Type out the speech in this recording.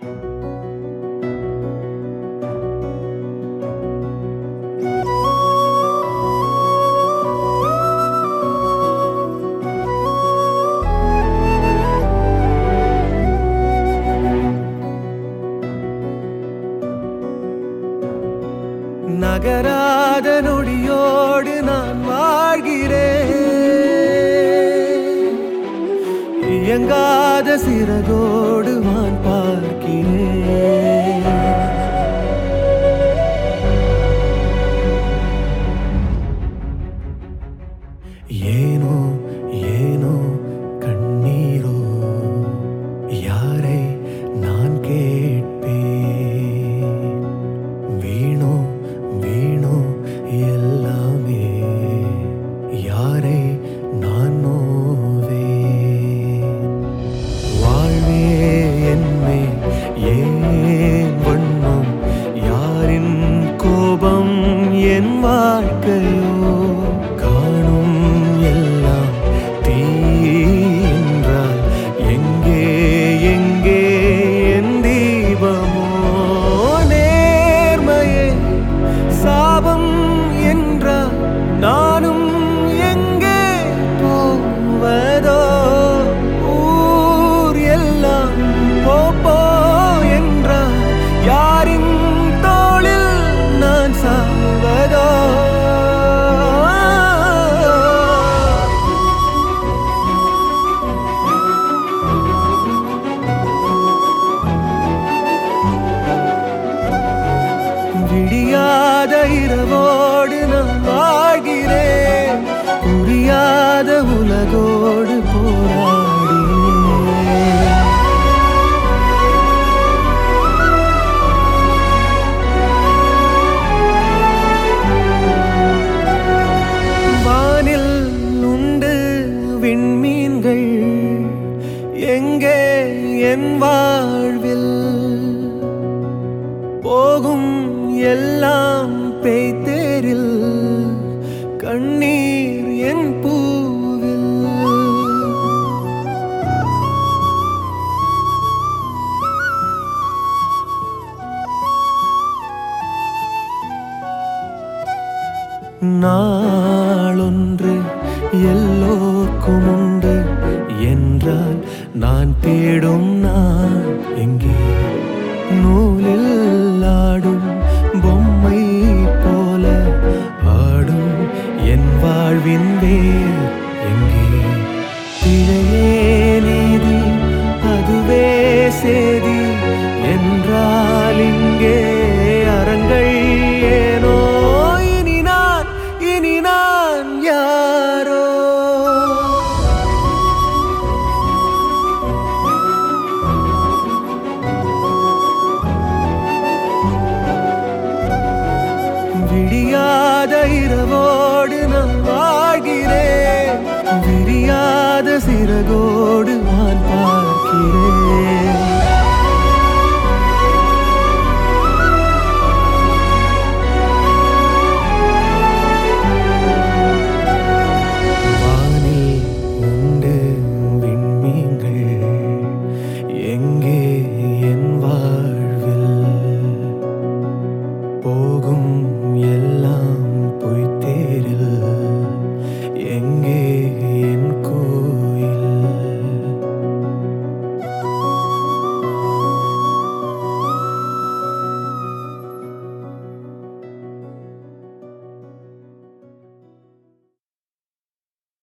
நகராத நொடியோடு நான் வாழ்கிறேன் இயங்காத சிறகோடு நான் பார்க்கிறேன் ஏனோ ஏனோ கண்ணீரோ யாரை நான் கேட்பேன் வீணோ வீணோ எல்லாமே யாரை நான் நோவேன் வாழ்வே என்னே ஏன் வண்ணம் யாரின் கோபம் என் வாழ்க்கையோ காணும் எல்லாம் தீ என்றால் எங்கே எங்கே என் தீபமோ நேர்மையே சாபம் என்றால் நானும் எங்கே போவதோ ஊர் எல்லாம் போ போ என்றால் யாரின் தோளில் நான் சாவதோ விடியாத இரவோடு நான் வாழ்கிறேன் புரியாத உலகோடு போராடினேன் வானில் உண்டு விண்மீன்கள் எங்கே என் வாழ்வில் போகும் எல்லாம் பேய்த்தேரில் கண்ணீர் என் பூவில் நாளொன்று எல்லோர்க்கும் உண்டு என்றால் நான் தேடும் நான் எங்கே நூலில் ஆடும் பொம்மை போல ஆடும் என் வாழ்வின் வேர் எங்கே பிழையே நீதி அதுவே சேதி என்றால் இங்கே அரங்கள் ஏனோ இனி நான் இனி நான் யாரோ விடியாத இரவோடு நான் வாழ்கிறேன் விரியாத சிறகோடு